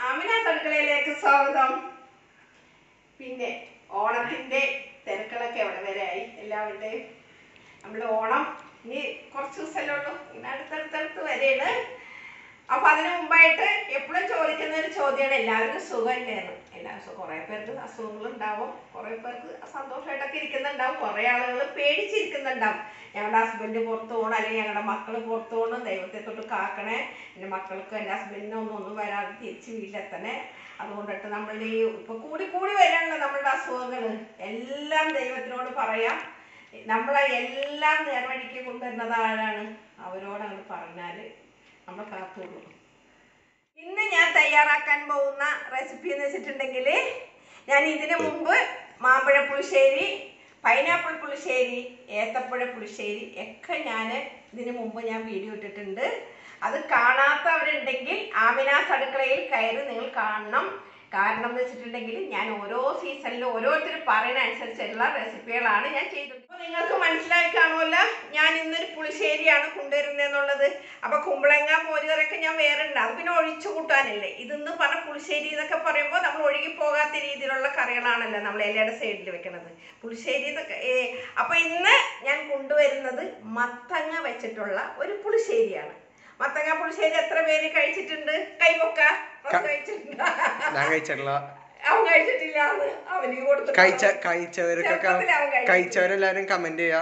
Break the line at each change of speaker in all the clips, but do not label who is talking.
ആമിനാസ് അടുക്കളയിലേക്ക് സ്വാഗതം പിന്നെ ഓണത്തിന്റെ തിരക്കുകളൊക്കെ എവിടെ വരെ ആയി എല്ലാവരുടെയും നമ്മൾ ഓണം ഇനി കുറച്ച് ദിവസമല്ലേ ഉള്ളൂ ഇങ്ങനെ അടുത്തടുത്തടുത്ത് വരെയാണ് അപ്പൊ അതിനു മുമ്പായിട്ട് എപ്പോഴും ചോദിക്കുന്ന ഒരു ചോദ്യമാണ് എല്ലാവർക്കും സുഖമല്ലേന്ന് എല്ലാവർക്കും കുറെ പേർക്ക് അസുഖങ്ങൾ ഉണ്ടാവും കുറെ പേർക്ക് സന്തോഷമായിട്ടൊക്കെ ഇരിക്കുന്നുണ്ടാവും കുറെ ആളുകൾ പേടിച്ചിരിക്കുന്നുണ്ടാവും ഞങ്ങളുടെ ഹസ്ബൻഡ് പുറത്തു പോകണം അല്ലെങ്കിൽ ഞങ്ങളുടെ മക്കൾ പുറത്തു പോകണം ദൈവത്തെ തൊട്ട് കാക്കണേ എൻ്റെ മക്കൾക്ക് എൻ്റെ ഹസ്ബൻഡിനും ഒന്നും ഒന്നും വരാതെ തിരിച്ച് വീട്ടിലെത്തണേ അതുകൊണ്ടിട്ട് നമ്മളുടെ ഈ ഇപ്പൊ കൂടി കൂടി വരാനുള്ള നമ്മളുടെ അസുഖങ്ങൾ എല്ലാം ദൈവത്തിനോട് പറയാം നമ്മളെ എല്ലാം നേർവഴിക്ക് കൊണ്ടുവരുന്നത് ആരാണ് അവരോട് അങ്ങ് പറഞ്ഞാൽ നമ്മൾ കാത്തുള്ളൂ ഇന്ന് ഞാൻ തയ്യാറാക്കാൻ പോകുന്ന റെസിപ്പി എന്ന് വെച്ചിട്ടുണ്ടെങ്കിൽ ഞാൻ ഇതിനു മുമ്പ് മാമ്പഴ പുളിശ്ശേരി പൈനാപ്പിൾ പുളിശ്ശേരി ഏത്തപ്പഴ പുളിശ്ശേരി ഒക്കെ ഞാൻ ഇതിനു മുമ്പ് ഞാൻ വീഡിയോ ഇട്ടിട്ടുണ്ട് അത് കാണാത്തവരുണ്ടെങ്കിൽ ആമിനാസ് അടുക്കളയിൽ കയറി നിങ്ങൾ കാണണം കാരണം എന്ന് വെച്ചിട്ടുണ്ടെങ്കിൽ ഞാൻ ഓരോ സീസണിലും ഓരോരുത്തർ പറയുന്ന അനുസരിച്ചുള്ള റെസിപ്പികളാണ് ഞാൻ ചെയ്തത് അപ്പോൾ നിങ്ങൾക്ക് മനസ്സിലായി കാണുമല്ലോ ഞാൻ ഇന്നൊരു പുളിശ്ശേരിയാണ് കൊണ്ടുവരുന്നതെന്നുള്ളത് അപ്പോൾ കുമ്പളങ്ങ മോരുകറിയൊക്കെ ഞാൻ വേറെ ഉണ്ട് അത് പിന്നെ ഒഴിച്ചു കൂട്ടാനല്ലേ ഇതെന്ന് പറഞ്ഞ പുളിശ്ശേരി എന്നൊക്കെ പറയുമ്പോൾ നമ്മൾ ഒഴുകി പോകാത്ത രീതിയിലുള്ള കറികളാണല്ലോ നമ്മൾ ഇലയുടെ സൈഡിൽ വെക്കുന്നത് പുളിശ്ശേരി എന്നൊക്കെ ഏ, അപ്പോൾ ഇന്ന് ഞാൻ കൊണ്ടുവരുന്നത് മത്തങ്ങ വെച്ചിട്ടുള്ള ഒരു പുളിശ്ശേരിയാണ് മത്തങ്ങ പുളിശ്ശേരി എത്ര പേര് കഴിച്ചിട്ടുണ്ട് കൈവക്ക
ക-
കഴിച്ചിട്ടുണ്ട്
ഞാൻ കഴിച്ചിട്ടില്ല
അവൻ കഴിച്ചിട്ടില്ല എന്ന് അവന് കൊടുത്തു
കഴിച്ച കഴിച്ചവർക്കൊക്കെ
ചെറുപ്പത്തിൽ അവൻ കഴിച്ചിട്ടില്ല.
കഴിച്ചവരെല്ലാരും കമന്റ് ചെയ്യാ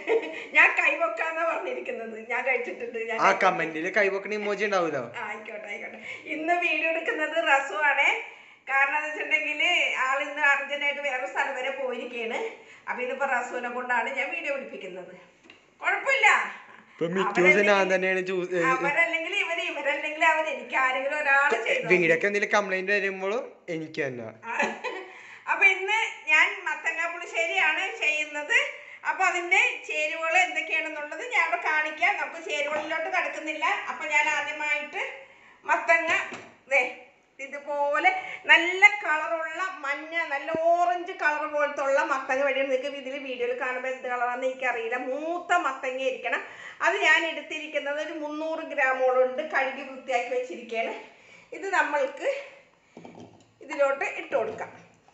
ഞാൻ കൈവക്കാന്നാ പറഞ്ഞിരിക്കുന്നത് ഞാൻ കഴിച്ചിട്ടുണ്ട് ഞാൻ
ആ കമന്റില് കൈവക്കണ ഇമോജി ഉണ്ടാവൂലോ
ആ, ആയിക്കോട്ടെ ആയിക്കോട്ടെ ഇന്ന് വീഡിയോ എടുക്കുന്നത് റസുവാണ് കാരണം എന്ന് വെച്ചിട്ടുണ്ടെങ്കിൽ ആൾ ഇന്ന് അർജന്റായിട്ട് വേറെ സ്ഥലം വരെ പോയിരിക്കുകയാണ് അപ്പൊ ഇതിപ്പോ റസുവിനെ കൊണ്ടാണ് ഞാൻ വീഡിയോ പിടിപ്പിക്കുന്നത് കുഴപ്പമില്ല
ഇപ്പൊ മിക്കൂസ് ഞാൻ തന്നെയാണ് ചൂസ്
അവരല്ലെങ്കിൽ ഇവര് ഇവരല്ലെങ്കിൽ അവർ എനിക്ക് ആരെങ്കിലും ഒരാൾ ചെയ്തു
വീടൊക്കെ എന്തെങ്കിലും കംപ്ലൈന്റ് വരുമ്പോഴും എനിക്ക് തന്നെ
ആ. അപ്പൊ ഇന്ന് ഞാൻ മത്തങ്ങ പുളിശ്ശേരിയാണ് ചെയ്യുന്നത് അപ്പൊ അതിന്റെ ചേരുവകൾ എന്തൊക്കെയാണെന്നുള്ളത് ഞാൻ അവിടെ കാണിക്കാം നമുക്ക് ചേരുവകളിലോട്ട് കടക്കുന്നില്ല അപ്പൊ ഞാൻ ആദ്യമായിട്ട് മത്തങ്ങ ദേ ഇതുപോലെ നല്ല കളറുള്ള മഞ്ഞ നല്ല ഓറഞ്ച് കളർ പോലത്തെ ഉള്ള മത്തങ്ങ വഴിയാണ് നിങ്ങൾക്ക് ഇതിൽ വീഡിയോയിൽ കാണുമ്പോൾ എന്ത് കളറാണെന്ന് എനിക്കറിയില്ല മൂത്ത മത്തങ്ങ ഇരിക്കണം അത് ഞാൻ എടുത്തിരിക്കുന്നത് ഒരു മുന്നൂറ് ഗ്രാമോളം ഉണ്ട് കഴുകി വൃത്തിയാക്കി വെച്ചിരിക്കുകയാണ് ഇത് നമ്മൾക്ക് ഇതിലോട്ട് ഇട്ട് കൊടുക്കാം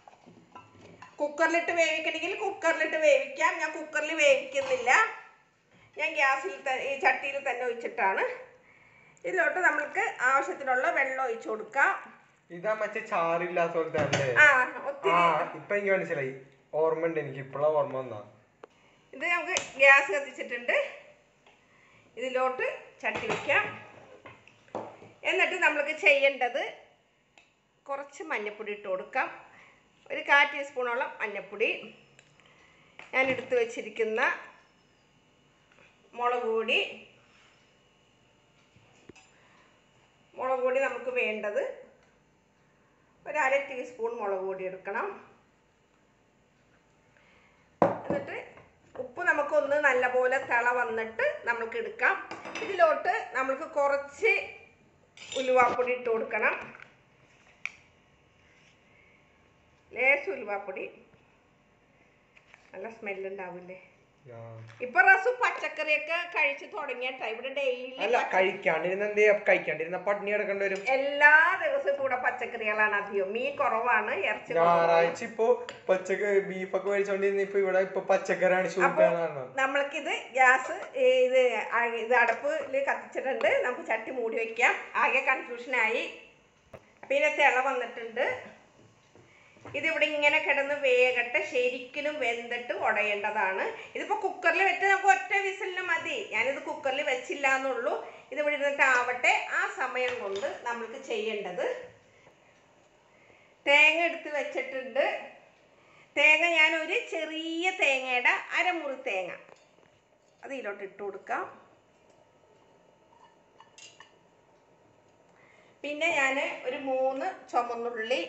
കുക്കറിലിട്ട് വേവിക്കണമെങ്കിൽ കുക്കറിലിട്ട് വേവിക്കാം ഞാൻ കുക്കറിൽ വേവിക്കുന്നില്ല ഞാൻ ഗ്യാസിൽ ത- ഈ ചട്ടിയിൽ തന്നെ ഒഴിച്ചിട്ടാണ് ഇതിലോട്ട് നമ്മൾക്ക് ആവശ്യത്തിനുള്ള വെള്ളം ഒഴിച്ചു കൊടുക്കാം
ഇതാ മറ്റേ ചാറില്ലാത്ത പോലത്തെ അല്ലേ
ആ
ആ
ഒത്തിരി
ഇപ്പൊ എനിക്ക് മനസ്സിലായി ഓർമ്മ ഉണ്ട് എനിക്ക് ഇപ്പോഴാ ഓർമ്മ വന്നാ
ഇത് നമുക്ക് ഗ്യാസ് കത്തിച്ചിട്ടുണ്ട് ഇതിലോട്ട് ചട്ടി വയ്ക്കാം എന്നിട്ട് നമ്മൾക്ക് ചെയ്യേണ്ടത് കുറച്ച് മഞ്ഞൾപ്പൊടി ഇട്ട് കൊടുക്കാം ഒരു കാ ടീസ്പൂണോളം മഞ്ഞൾപ്പൊടി ഞാൻ എടുത്തു വച്ചിരിക്കുന്ന മുളക് പൊടി മുളക് പൊടി നമുക്ക് വേണ്ടത് ഒരു അര ടീസ്പൂൺ മുളക് പൊടി എടുക്കണം എന്നിട്ട് ഉപ്പ് നമുക്കൊന്ന് നല്ലപോലെ തിള വന്നിട്ട് നമ്മൾക്ക് എടുക്കാം ഇതിലോട്ട് നമ്മൾക്ക് കുറച്ച് ഉലുവാപ്പൊടി ഇട്ട് കൊടുക്കണം ലേശം ഉലുവാപ്പൊടി നല്ല സ്മെല്ലുണ്ടാവില്ലേ
ആ.
ഇപ്പൊ റസു പച്ചക്കറിയൊക്കെ കഴിച്ച് തുടങ്ങിയട്ടാ ഇവിടെ ഡെയിലി
അല്ല കഴിക്കാണ്ടിരുന്ന എന്ത് ചെയ്യാ? കഴിക്കാണ്ടിരുന്ന പട്ടിണി കിടക്കേണ്ടി വരും
എല്ലാ ദിവസവും ഇപ്പൊ ഇവിടെ പച്ചക്കറികളാണ് അധികം മീൻ കുറവാണ് ഇറച്ചി കുറവാണ്.
ഞായറാഴ്ച ഇപ്പൊ പച്ചക്കറി ബീഫൊക്കെ മേടിച്ചോണ്ടിരുന്ന ഇപ്പൊ ഇവിടെ ഇപ്പൊ പച്ചക്കറിയാണ് ഷൂട്ടാണ്
നമ്മൾക്കിത് ഗ്യാസ് ഇത് അ- ഇത് അടുപ്പിൽ കത്തിച്ചിട്ടുണ്ട് നമുക്ക് ചട്ടി മൂടി വെക്കാം ആകെ കൺഫ്യൂഷനായി പിന്നെ തിള വന്നിട്ടുണ്ട് ഇതിവിടെ ഇങ്ങനെ കിടന്ന് വേകട്ടെ ശരിക്കലും വെന്തിട്ട് ഉടയേണ്ടതാണ് ഇതിപ്പോൾ കുക്കറിൽ വെച്ച് നമുക്ക് ഒറ്റ വിസിലിന് മതി ഞാനിത് കുക്കറിൽ വെച്ചില്ല എന്നുള്ളൂ ഇത് ഇവിടെ ഇരുന്നിട്ട് ആവട്ടെ ആ സമയം കൊണ്ട് നമ്മൾക്ക് ചെയ്യേണ്ടത് തേങ്ങ എടുത്ത് വെച്ചിട്ടുണ്ട് തേങ്ങ ഞാൻ ഒരു ചെറിയ തേങ്ങയുടെ അരമുറി തേങ്ങ അത് ഇതിലോട്ട് ഇട്ട് കൊടുക്കാം പിന്നെ ഞാൻ ഒരു മൂന്ന് ചുമന്നുള്ളി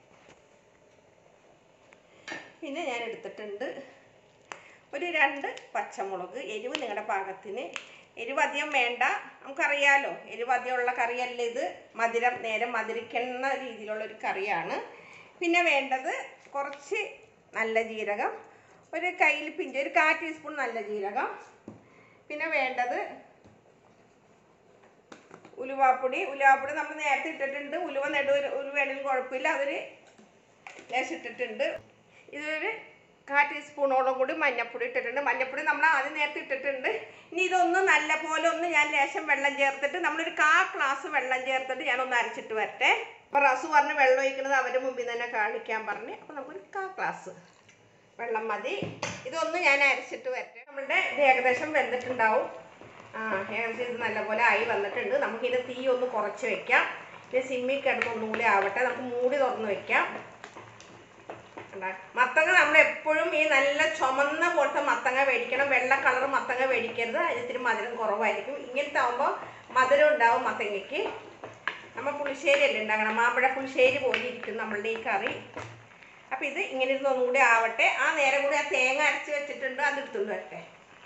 പിന്നെ ഞാൻ എടുത്തിട്ടുണ്ട് ഒരു രണ്ട് പച്ചമുളക് എരിവ് നിങ്ങളുടെ പാകത്തിന് എരിവ് അധികം വേണ്ട നമുക്കറിയാലോ എരിവ് അധികമുള്ള കറിയല്ല ഇത് മധുരം നേരെ മധുരിക്കുന്ന രീതിയിലുള്ള ഒരു കറിയാണ് പിന്നെ വേണ്ടത് കുറച്ച് നല്ല ജീരകം ഒരു കയ്യിൽ പിഞ്ച് ഒരു കാ ടീസ്പൂൺ നല്ല ജീരകം പിന്നെ വേണ്ടത് ഉലുവാപ്പൊടി ഉലുവാപ്പൊടി നമ്മൾ നേരത്തെ ഇട്ടിട്ടുണ്ട് ഉലുവ നെടു ഉലുവേണമെങ്കിലും കുഴപ്പമില്ല അതൊരു ലേശം ഇട്ടിട്ടുണ്ട് ഇതൊരു കാ ടീസ്പൂണോളം കൂടി മഞ്ഞപ്പൊടി ഇട്ടിട്ടുണ്ട് മഞ്ഞപ്പൊടി നമ്മൾ ആദ്യം നേരത്തെ ഇട്ടിട്ടുണ്ട് ഇനി ഇതൊന്ന് നല്ല പോലെ ഒന്ന് ഞാൻ ലേശം വെള്ളം ചേർത്തിട്ട് നമ്മളൊരു കാ ഗ്ലാസ് വെള്ളം ചേർത്തിട്ട് ഞാനൊന്ന് അരച്ചിട്ട് വരട്ടെ അപ്പോൾ റസു പറഞ്ഞ് വെള്ളം ഒഴിക്കുന്നത് അവരുടെ മുമ്പിൽ തന്നെ കാണിക്കാൻ പറഞ്ഞ് അപ്പോൾ നമുക്കൊരു കാ ഗ്ലാസ് വെള്ളം മതി ഇതൊന്ന് ഞാൻ അരച്ചിട്ട് വരട്ടെ നമ്മളുടെ ഇത് ഏകദേശം വെന്തിട്ടുണ്ടാവും ആ ഏകദേശം ഇത് നല്ലപോലെ ആയി വന്നിട്ടുണ്ട് നമുക്കിത് തീ ഒന്ന് കുറച്ച് വെക്കാം ഇത് സിമ്മിൽ കിടന്ന് ഒന്നും കൂടി ആവട്ടെ നമുക്ക് മൂടി തുറന്ന് വെക്കാം കണ്ടാ? മത്തങ്ങ നമ്മൾ എപ്പോഴും ഈ നല്ല ചുമന്ന പോലത്തെ മത്തങ്ങ മേടിക്കണം വെള്ള കളർ മത്തങ്ങ മേടിക്കരുത് അതിന് ഇത്തിരി മധുരം കുറവായിരിക്കും ഇങ്ങനത്തെ ആകുമ്പോൾ മധുരം ഉണ്ടാവും മത്തങ്ങയ്ക്ക് നമ്മൾ പുളിശ്ശേരി അല്ലേ ഉണ്ടാക്കണം മാമ്പഴ പുളിശ്ശേരി പോലെ ഇരിക്കും നമ്മളുടെ ഈ കറി അപ്പം ഇത് ഇങ്ങനെ ഇരുന്ന് ഒന്നും കൂടി ആവട്ടെ ആ നേരം കൂടി ആ തേങ്ങ അരച്ച് വെച്ചിട്ടുണ്ട് അത് എടുത്തുകൊണ്ട് വരട്ടെ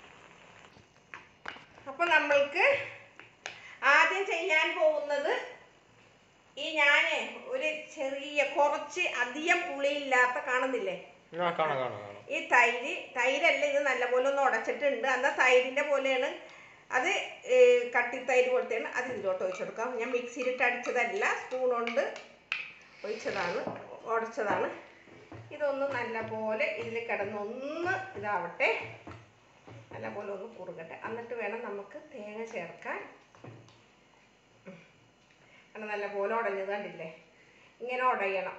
അപ്പം നമ്മൾക്ക് ആദ്യം ചെയ്യാൻ പോകുന്നത് ഈ ഞാന് ഒരു ചെറിയ കുറച്ച് അധികം പുളിയില്ലാത്ത കാണുന്നില്ലേ
ആ കാണാം കാണാം കാണാം
ഈ തൈര് തൈരല്ല ഇത് നല്ലപോലെ ഒന്ന് ഉടച്ചിട്ടുണ്ട് എന്നാൽ തൈരിൻ്റെ പോലെയാണ് അത് ഏർ, കട്ടിത്തൈര് പോലത്തെയാണ് അത് ഇതിലോട്ട് ഒഴിച്ചു കൊടുക്കാം ഞാൻ മിക്സിയിലിട്ട് അടിച്ചതല്ല സ്പൂൺ കൊണ്ട് ഒഴിച്ചതാണ് ഉടച്ചതാണ് ഇതൊന്ന് നല്ലപോലെ ഇതിൽ കിടന്ന് ഒന്ന് ഇതാവട്ടെ നല്ലപോലെ ഒന്ന് കുറുകട്ടെ എന്നിട്ട് വേണം നമുക്ക് തേങ്ങ ചേർക്കാൻ കാരണം നല്ലപോലെ ഉടഞ്ഞത് കണ്ടില്ലേ ഇങ്ങനെ ഉടയണം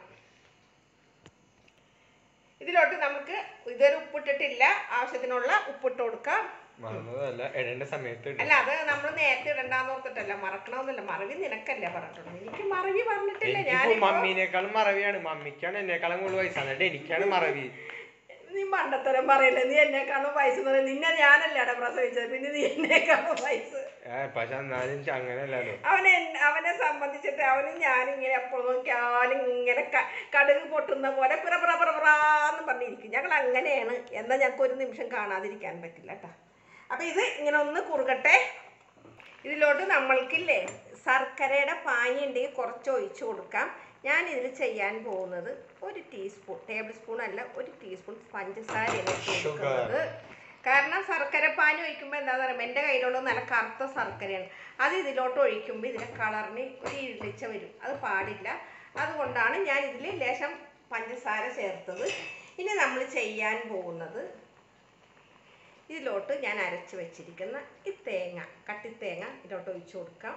ഇതിലോട്ട് നമുക്ക് ഇതൊരു ഉപ്പിട്ടിട്ടില്ല ആവശ്യത്തിനുള്ള ഉപ്പിട്ട് കൊടുക്കാം
മറന്നതല്ല ഇടേണ്ട സമയത്ത് ഇടും.
അല്ല അത് നമ്മൾ നേരത്തെ ഇടണ്ടാന്ന് ഓർത്തിട്ടല്ല മറക്കണമെന്നല്ല മറവി നിനക്കല്ലേ പറഞ്ഞിട്ടുള്ളൂ എനിക്ക് മറവി പറഞ്ഞിട്ടില്ല
എനിക്കിപ്പോ
ഞാൻ
മമ്മീനേക്കാളും മറവിയാണ് മമ്മിക്കാണ് എന്നെക്കാളും കൂടുതൽ വയസ്സാണ് എന്നിട്ട് എനിക്കാണ് മറവി
നീ മണ്ടത്തരം പറയില്ല നീ എന്നെക്കാളും വയസ്സ് എന്ന് പറയുന്നത് നിന്നെ ഞാനല്ലേടാ പ്രസവിച്ചത് പിന്നെ നീ എന്നെക്കാളും വയസ്സ്
ഏ പക്ഷെ എന്നാലും എനിക്ക് അങ്ങനെയല്ലല്ലോ
അവനെ അവനെ സംബന്ധിച്ചിട്ട് അവനും ഞാനും ഇങ്ങനെ എപ്പോഴും നോക്കിയാലും ഇങ്ങനെ ക- കടുക് പൊട്ടുന്ന പോലെ പിറ പിറ പിറ പിറാന്ന് പറഞ്ഞിരിക്കും ഞങ്ങൾ അങ്ങനെയാണ് എന്നാൽ ഞങ്ങൾക്ക് ഒരു നിമിഷം കാണാതിരിക്കാൻ പറ്റില്ല കേട്ടോ അപ്പം ഇത് ഇങ്ങനെ ഒന്ന് കുറുകട്ടെ ഇതിലോട്ട് നമ്മൾക്കില്ലേ ശർക്കരയുടെ പാനി ഉണ്ടെങ്കിൽ കുറച്ച് ഒഴിച്ചു കൊടുക്കാം ഞാൻ ഇതിൽ ചെയ്യാൻ പോകുന്നത് ഒരു ടീസ്പൂൺ ടേബിൾ സ്പൂൺ അല്ല ഒരു ടീസ്പൂൺ പഞ്ചസാരയാണ് ഇട്ട് കൊടുക്കുന്നത് കാരണം ശർക്കര പാനി ഒഴിക്കുമ്പോൾ എന്താണെന്ന് പറയുമ്പോൾ എൻ്റെ കയ്യിലുള്ളത് നല്ല കറുത്ത ശർക്കരയാണ് അത് ഇതിലോട്ട് ഒഴിക്കുമ്പോൾ ഇതിൻ്റെ കളറിന് ഒരു ഇരുളിച്ച വരും അത് പാടില്ല അതുകൊണ്ടാണ് ഞാൻ ഇതിൽ ലേശം പഞ്ചസാര ചേർത്തത് ഇനി നമ്മൾ ചെയ്യാൻ പോകുന്നത് ഇതിലോട്ട് ഞാൻ അരച്ച് വെച്ചിരിക്കുന്ന ഈ തേങ്ങ കട്ടിത്തേങ്ങ ഇതിലോട്ട് ഒഴിച്ചു കൊടുക്കാം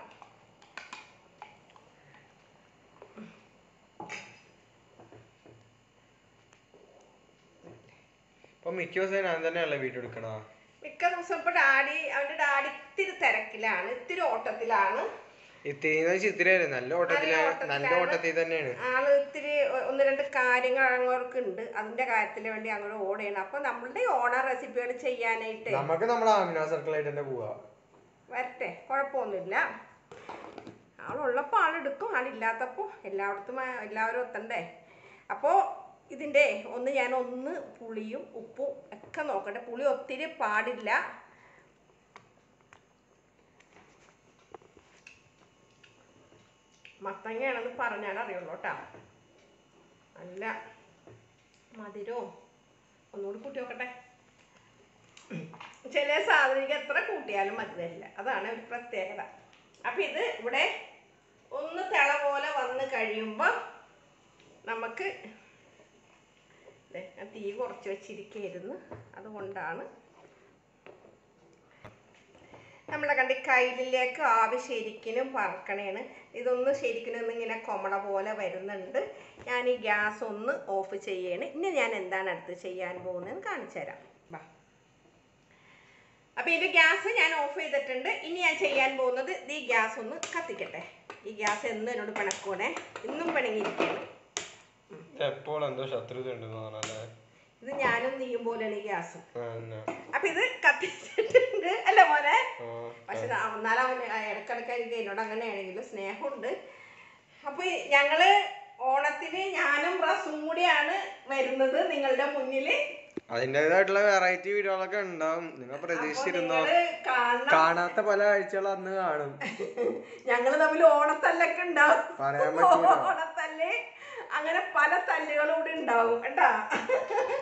ഇപ്പൊ മിക്ക ദിവസം ഞാൻ തന്നെയല്ലേ വീട്ടിൽ എടുക്കണ
മിക്ക ദിവസം ഇപ്പോൾ ഡാഡി അവൻ്റെ ഡാഡി ഇത്തിരി തിരക്കിലാണ് ഇത്തിരി ഓട്ടത്തിലാണ്
ഇത്തിരി ചിത്തിരി നല്ല ഓട്ടത്തില്
നല്ല
നല്ല
ഓട്ടത്തിലാണ്.
ഓട്ടത്തിൽ തന്നെയാണ്
ആള് ഇത്തിരി ഒ- ഒന്ന് രണ്ട് കാര്യങ്ങൾ അങ്ങോട്ട് ഉണ്ട് അതിന്റെ കാര്യത്തിന് വേണ്ടി അങ്ങോട്ട് ഓടുകയാണ് അപ്പൊ നമ്മളുടെ ഓണ റെസിപ്പികൾ ചെയ്യാനായിട്ട്
നമുക്ക് നമ്മുടെ ആമിന സർക്കിളായിട്ട് തന്നെ പോവാ
വരട്ടെ കുഴപ്പമൊന്നുമില്ല ആളുള്ളപ്പോൾ ആളെടുക്കും ആളില്ലാത്തപ്പോൾ എല്ലായിടത്തും ആ- എല്ലാവരും എത്തണ്ടേ അപ്പോൾ ഇതിൻ്റെ ഒന്ന് ഞാൻ ഒന്ന് പുളിയും ഉപ്പും ഒക്കെ നോക്കട്ടെ പുളി ഒത്തിരി പാടില്ല മത്തങ്ങയാണെന്ന് പറഞ്ഞാൽ അറിയുള്ളൂ കേട്ടോ നല്ല മധുരവും ഒന്നുകൂടി കൂട്ടി നോക്കട്ടെ ചില സാധനങ്ങൾക്ക് എത്ര കൂട്ടിയാലും മതി വരില്ല അതാണ് ഒരു പ്രത്യേകത അപ്പം ഇത് ഇവിടെ ഒന്ന് തിള പോലെ വന്ന് കഴിയുമ്പോൾ നമുക്ക് ദേ, ഞാൻ തീ കുറച്ച് വെച്ചിരിക്കുകയായിരുന്നു അതുകൊണ്ടാണ് നമ്മളെ കണ്ടി കയ്യിലേക്ക് ആവി ശരിക്കിനും പറക്കണേണ് ഇതൊന്ന് ശരിക്കിനും ഇങ്ങനെ കൊമള പോലെ വരുന്നുണ്ട് ഞാൻ ഈ ഗ്യാസ് ഒന്ന് ഓഫ് ചെയ്യാണ് ഇനി ഞാൻ എന്താണ് അടുത്ത് ചെയ്യാൻ പോകുന്നതെന്ന് കാണിച്ചു തരാം വാ അപ്പോൾ ഇതിൻ്റെ ഗ്യാസ് ഞാൻ ഓഫ് ചെയ്തിട്ടുണ്ട് ഇനി ഞാൻ ചെയ്യാൻ പോകുന്നത് ഇത് ഈ ഗ്യാസ് ഒന്ന് കത്തിക്കട്ടെ ഈ ഗ്യാസ് എന്നും എന്നോട് പിണക്കൂടെ ഇന്നും പിണങ്ങിയിരിക്കുകയാണ്
എപ്പോൾ എന്തോ ശത്രുത ഉണ്ടെന്ന് പറഞ്ഞാലേ
ഇത് ഞാനും നീയും പോലെയാണ് ഈ ഗ്യാസ്
ആ, എന്നാ.
അപ്പം ഇത് കത്തിച്ചിട്ടുണ്ട് അല്ല മോനെ
ആ,
പക്ഷെ ന- എന്നാലും അവൻ ഇടക്കിടക്ക് എനിക്ക് എന്നോട് അങ്ങനെയാണെങ്കിലും സ്നേഹമുണ്ട് അപ്പോൾ ഞങ്ങള് ഓണത്തിന് ഞാനും റസും കൂടിയാണ് വരുന്നത് നിങ്ങളുടെ മുന്നിൽ
അതിൻ്റെതായിട്ടുള്ള വെറൈറ്റി വീഡിയോകളൊക്കെ ഉണ്ടാവും നിങ്ങൾ പ്രതീക്ഷിച്ചിരുന്നോ
നിങ്ങള് കാണണം
കാണാത്ത പല കാഴ്ചകൾ അന്ന് കാണും
ഞങ്ങള് തമ്മിൽ ഓണത്തല്ലൊക്കെ ഉണ്ടാവും
പറയാൻ പറ്റൂല.
ഓണത്തല്ല് അങ്ങനെ പല തല്ലുകളും ഇവിടെ ഉണ്ടാവും കേട്ടാ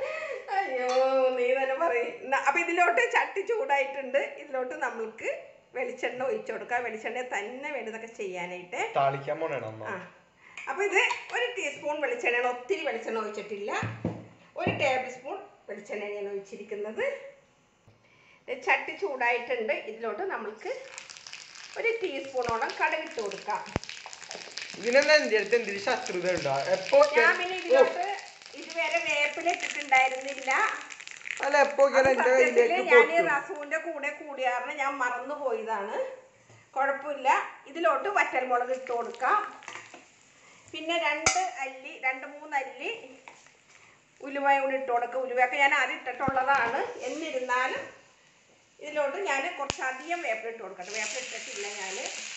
അയ്യോ നീ തന്നെ പറയും ന- അപ്പൊ ഇതിലോട്ട് ചട്ടി ചൂടായിട്ടുണ്ട് ഇതിലോട്ട് നമ്മൾക്ക് വെളിച്ചെണ്ണ ഒഴിച്ചു കൊടുക്കുക വെളിച്ചെണ്ണ തന്നെ വേണം ഇതൊക്കെ ചെയ്യാനായിട്ട്
താളിക്കാൻ പോണേണ് അമ്മ
ആ അപ്പോൾ ഇത് ഒരു ടീസ്പൂൺ വെളിച്ചെണ്ണയാണ് ഒത്തിരി വെളിച്ചെണ്ണ ഒഴിച്ചിട്ടില്ല ഒരു ടേബിൾ സ്പൂൺ വെളിച്ചെണ്ണയാണ് ഞാൻ ഒഴിച്ചിരിക്കുന്നത് ഇത് ചട്ടി ചൂടായിട്ടുണ്ട് ഇതിലോട്ട് നമുക്ക് ഒരു ടീസ്പൂണോളം കടുകിട്ട് കൊടുക്കാം
ഇതിനെന്താ എന്റെ അടുത്ത് എന്തെങ്കിലും ശത്രുത ഉണ്ടോ എപ്പോ
ഞാൻ പിന്നെ ഇതിലോട്ട് ഇതുവരെ വേപ്പില ഇട്ടിട്ടുണ്ടായിരുന്നില്ല
അല്ല എപ്പോ
അത്
എന്റെ
സത്യത്തില്
കയ്യിലേക്ക്
ഞാൻ ഈ
പൊട്ടും
റസുവിന്റെ കൂടെ കൂടിയാറിന് ഞാൻ മറന്നു പോയതാണ് കുഴപ്പമില്ല ഇതിലോട്ട് വറ്റൽമുളക് ഇട്ട് കൊടുക്കാം പിന്നെ രണ്ട് അല്ലി രണ്ട് മൂന്ന് അല്ലി ഉലുവയും കൂടി ഇട്ട് കൊടുക്കുക ഉലുവയൊക്കെ ഞാൻ ആദ്യം ഇട്ടിട്ടുള്ളതാണ് എന്നിരുന്നാലും ഇതിലോട്ട് ഞാൻ കുറച്ചധികം വേപ്പില ഇട്ട് കൊടുക്കട്ടെ വേപ്പില ഇട്ടിട്ടില്ല ഞാൻ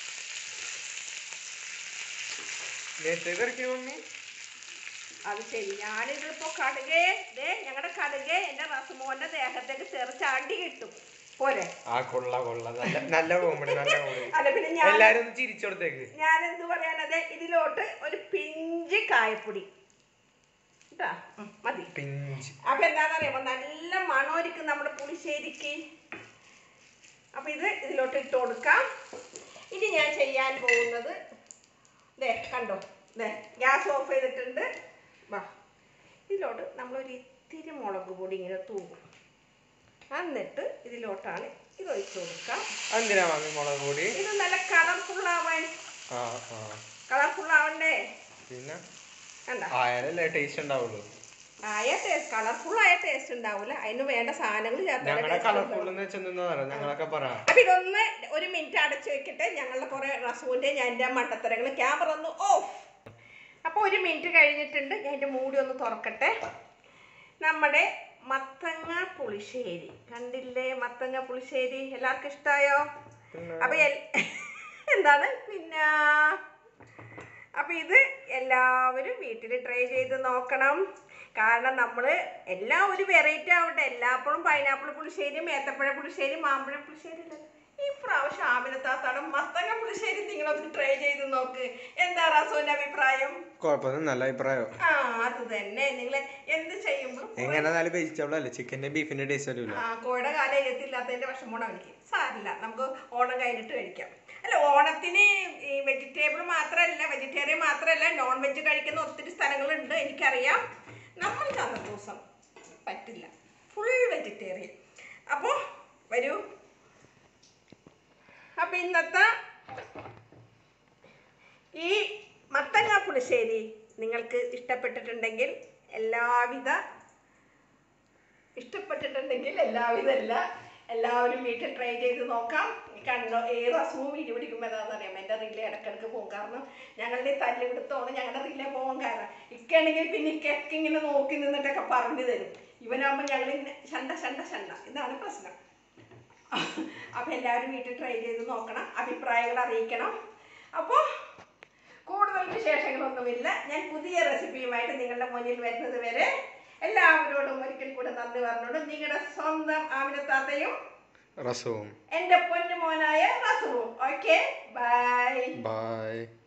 നേരത്തെ കറിക്കണ മമ്മി
അത് ശരി ഞാനിതിപ്പോ കടുകേ ദേ ഞങ്ങളുടെ കടുകേ എൻ്റെ റസുമോന്റെ ദേഹത്തേക്ക് ചെറുച്ചാണ്ടി കിട്ടും പോരെ
ആ കൊള്ള കൊള്ള നല്ല നല്ല കോമഡി നല്ല കോമഡി
അല്ല പിന്നെ ഞാൻ
എല്ലാരും ഒന്ന് ചിരിച്ചു കൊടുത്തേക്ക്
ഞാൻ എന്ത് പറയാനത് ഇതിലോട്ട് ഒരു പിഞ്ച് കായപ്പൊടി കേട്ടാ ഉം, മതി
പിഞ്ച്
അപ്പൊ എന്താണെന്ന് അറിയാമോ നല്ല മണമായിരിക്കും നമ്മുടെ പുളിശ്ശേരിക്ക് അപ്പൊ ഇത് ഇതിലോട്ട് ഇട്ട് കൊടുക്കാം ഇനി ഞാൻ ചെയ്യാൻ പോകുന്നത് ദേ കണ്ടോ ദേ ഗ്യാസ് ഓഫ് ചെയ്തിട്ടുണ്ട് വാ ഇതിലോട്ട് നമ്മളൊരു ഇത്തിരി മുളക് പൊടി ഇങ്ങനെ തൂകും എന്നിട്ട് ഇതിലോട്ടാണ് ഇത് ഒഴിച്ചു കൊടുക്കാം
എന്തിനാ മമ്മി മുളക് പൊടി
ഇത് നല്ല കളർഫുൾ ആവാൻ
ആ ആ
കളർഫുൾ ആവണ്ടേ
പിന്നെ
കണ്ട
ആയാലല്ലേ ടേസ്റ്റ് ഉണ്ടാവുള്ളൂ
ആയ ടേസ്റ്റ് കളർഫുൾ ആയ ടേസ്റ്റ് ഉണ്ടാവില്ല അതിന് വേണ്ട സാധനങ്ങൾ
ഞങ്ങളുടെ
ചേർത്താൽ
കളർഫുൾ എന്ന് വെച്ചാൽ എന്താ പറയാ ഞങ്ങളൊക്കെ പറ
അപ്പൊ ഇതൊന്ന് ഒരു മിനിറ്റ് അടച്ചു വെക്കട്ടെ ഞങ്ങളുടെ കുറെ റസൂന്റെ ഞാൻ എൻ്റെ മണ്ടത്തരങ്ങൾ ക്യാമറ ഒന്ന് ഓഫ് അപ്പൊ ഒരു മിനിറ്റ് കഴിഞ്ഞിട്ടുണ്ട് ഞാൻ എൻ്റെ മൂടി ഒന്ന് തുറക്കട്ടെ നമ്മുടെ മത്തങ്ങ പുളിശ്ശേരി കണ്ടില്ലേ മത്തങ്ങ പുളിശ്ശേരി എല്ലാവർക്കും ഇഷ്ടായോ
പിന്നെ
അപ്പൊ എൽ- എന്താണ് പിന്നെ അപ്പൊ ഇത് എല്ലാവരും വീട്ടിൽ ട്രൈ ചെയ്ത് നോക്കണം കാരണം നമ്മൾ എല്ലാം ഒരു വെറൈറ്റി ആവട്ടെ എല്ലാപ്പോഴും പൈനാപ്പിൾ പുളിശ്ശേരിയും ഏത്തപ്പഴ പുളിശ്ശേരി മാമ്പഴ പുളിശ്ശേരി ഇല്ല. ഈ പ്രാവശ്യം ആമിനത്താത്താണ് മത്തങ്ങ പുളിശ്ശേരി നിങ്ങളൊന്ന് ട്രൈ ചെയ്ത് നോക്ക് എന്താ റസൂന്റെ അഭിപ്രായം
കുഴപ്പമൊന്നും നല്ല അഭിപ്രായം
ആ അത് തന്നെ നിങ്ങൾ എന്ത് ചെയ്യുമ്പോഴും
എങ്ങനെ നല്ല വെജിറ്റബിൾ അല്ലേ ചിക്കന്റെ ബീഫിന്റെ ടേസ്റ്റ് വരില്ല
ആ കോയുടെ കാലം എത്തില്ലാത്തതിന്റെ വിഷമമാണ് എനിക്ക് സാരില്ല നമുക്ക് ഓണം കഴിഞ്ഞിട്ട് കഴിക്കാം അല്ല ഓണത്തിന് ഈ വെജിറ്റബിൾ മാത്രമല്ല വെജിറ്റേറിയൻ മാത്രമല്ല നോൺ വെജ് കഴിക്കുന്ന ഒത്തിരി സ്ഥലങ്ങളുണ്ട് എനിക്കറിയാം നമ്മൾ ചന്ത ദിവസം പറ്റില്ല ഫുൾ വെജിറ്റേറിയൻ അപ്പോൾ വരൂ അപ്പം ഇന്നത്തെ ഈ മത്തങ്ങ പുളിശ്ശേരി നിങ്ങൾക്ക് ഇഷ്ടപ്പെട്ടിട്ടുണ്ടെങ്കിൽ എല്ലാവിധ ഇഷ്ടപ്പെട്ടിട്ടുണ്ടെങ്കിൽ എല്ലാവിധ അല്ല എല്ലാവരും വീട്ടിൽ ട്രൈ ചെയ്ത് നോക്കാം ഈ കണ്ടോ ഏത് അസുഖവും വീട് പിടിക്കുമ്പോൾ എന്താണെന്ന് അറിയാം എൻ്റെ റിലേ ഇടക്കിടക്ക് പോകും കാരണം ഞങ്ങളുടെ ഈ തല്ലുപിടുത്തമാണ് ഞങ്ങളുടെ റിലേ പോകാൻ കാരണം ഇക്കാണെങ്കിൽ പിന്നെ ഇക്കൊക്കെ ഇങ്ങനെ നോക്കി നിന്നിട്ടൊക്കെ പറഞ്ഞു തരും ഇവനാകുമ്പോൾ ഞങ്ങൾ ഇങ്ങനെ ശണ്ട ശണ്ട ശണ്ട ഇതാണ് പ്രശ്നം അപ്പം എല്ലാവരും വീട്ടിൽ ട്രൈ ചെയ്ത് നോക്കണം അഭിപ്രായങ്ങൾ അറിയിക്കണം അപ്പോൾ കൂടുതൽ വിശേഷങ്ങളൊന്നുമില്ല ഞാൻ പുതിയ റെസിപ്പിയുമായിട്ട് നിങ്ങളുടെ മുന്നിൽ വരുന്നത് വരെ എല്ലാവരോടും ഒരിക്കൽ കൂടെ നന്ദി പറഞ്ഞോണ്ട് നിങ്ങളുടെ സ്വന്തം ആമിനത്താത്തയും
രസവും
എൻ്റെ പൊന്നു മോനായ റസുവും ഓക്കെ ബൈ
ബൈ